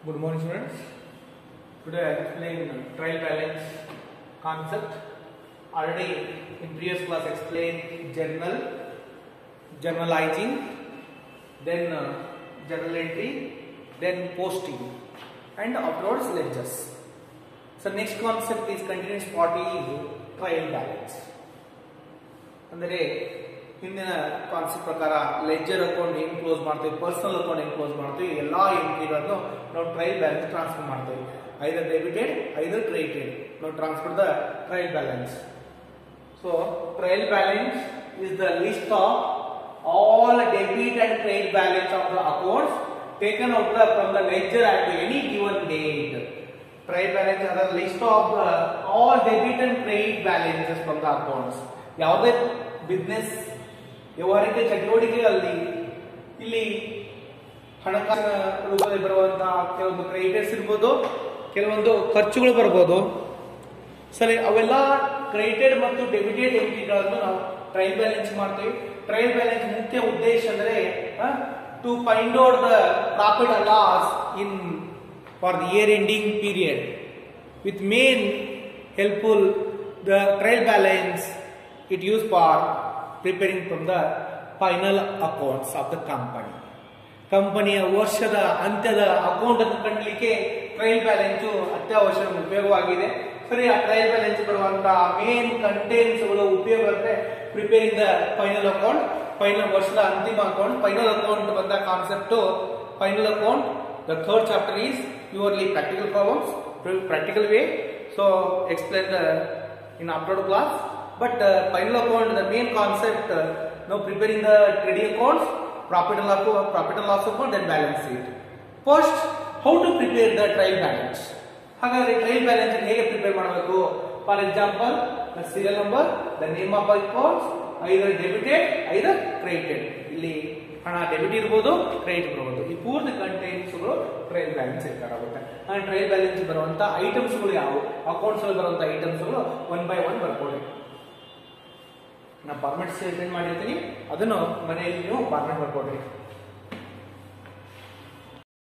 Good morning, students. Today I explain trial balance concept. Already in previous class explained journal, journalizing, then uh, journal entry, then posting, and afterwards ledgers. So next concept is continuous party is trial balance. ಅಂದರೆ ಹಿಂದಿನ concept ಪ್ರಕಾರ ledger account ಹೆಂಗ್ close ಮಾಡ್ತೀವಿ personal account ಹೆಂಗ್ close ಮಾಡ್ತೀವಿ ಎಲ್ಲಾ ಎಂಟ್ರಿಗಳನ್ನು ನಾವು ಟ್ರಯಲ್ ಬ್ಯಾಲೆನ್ಸ್ ಟ್ರಾನ್ಸ್ಫರ್ ಮಾಡ್ತೀವಿ ಐದರ್ ಡೆಬಿಟೆಡ್ ಐದರ್ ಕ್ರೆಡಿಟೆಡ್ ನಾವು transfer the trial balance so trial balance is the list of all debit and credit balance of the accounts taken out the from the ledger at any given date trial balance ಅದರ list of the all debit and credit balances from the accounts ಯಾವುದೇ business ವ್ಯವಹಾರಿಕ ಚಟುವಟಿಕೆಗಳಲ್ಲಿ ಇಲ್ಲಿ ಹಣಕಾಸಿನ ರೂಪದಲ್ಲಿ ಬರುವಂತಹ ಕೆಲವೊಂದು creditors ಇರ್ಬೋದು ಕೆಲವೊಂದು ಖರ್ಚುಗಳು ಬರ್ಬೋದು ಸರಿ ಅವೆಲ್ಲ ಕ್ರೆಡಿಟೆಡ್ ಮತ್ತು ಡೆಬಿಟೆಡ್ ಎಂಟ್ರಿಗಳನ್ನು ನಾವು ಟ್ರಯಲ್ ಬ್ಯಾಲೆನ್ಸ್ ಮಾಡ್ತೀವಿ ಟ್ರಯಲ್ ಬ್ಯಾಲೆನ್ಸ್ ಮುಖ್ಯ ಉದ್ದೇಶ ಅಂದ್ರೆ to find out the profit and loss in for the year ending period with main helpful the trial balance it use for preparing from the final accounts of the company ಕಂಪನಿಯ ವರ್ಷದ ಅಂತ್ಯದ account ಅನ್ನು ಕಂಡಲಿಕ್ಕೆ trial balance ಅತ್ಯವಶ್ಯ ಉಪಯೋಗವಾಗಿದೆ ಸರಿ ಆ trial balance ಬರುವಂತಹ main ಕಂಟೆಂಟ್ಸ್ಗಳು ಉಪಯೋಗ ಅಂದ್ರೆ preparing the final account final ವರ್ಷದ ಅಂತಿಮ ಅಕೌಂಟ್ ಫೈನಲ್ ಅಕೌಂಟ್ ಬಂದ concept final account the third chapter is purely practical problems practical way so explain the in after class but uh, final account the main concept uh, now preparing the trading accounts profit and loss profit and loss account then balance sheet first how to prepare the trial balance ಹಾಗಾದ್ರೆ trial balance ಹೇಗೆ prepare ಮಾಡಬೇಕು for example the serial number the name of accounts either debited either credited ಇಲ್ಲಿ ಹಣ debit ಇರ್ಬೋದು credit ಇರ್ಬೋದು ಈ ಪೂರ್ತಿ ಕಂಟೆಂಟ್ಸ್ಗಳು trial balance ಇರ್ತಾರಾಗುತ್ತೆ ಆ ಟ್ರಯಲ್ ಬ್ಯಾಲೆನ್ಸ್ ಬರುವಂತ ಐಟಮ್ಸ್ಗಳು ಯಾವುವು ಅಕೌಂಟ್ಸ್ ಬರುವಂತ ಐಟಮ್ಸ್ಗಳು ಒನ್ ಬೈ ಒನ್ ಬರ್ಕೊಳ್ಳಿ ನಾ ಫಾರ್ಮೆಟ್ ಸೆಂಡ್ ಮಾಡಿರ್ತೀನಿ ಅದನ್ನು ಮನೆಯಲ್ಲಿ ನೀವು ಫಾರ್ಮೆಟ್ ಬರ್ಕೊಡ್ರಿ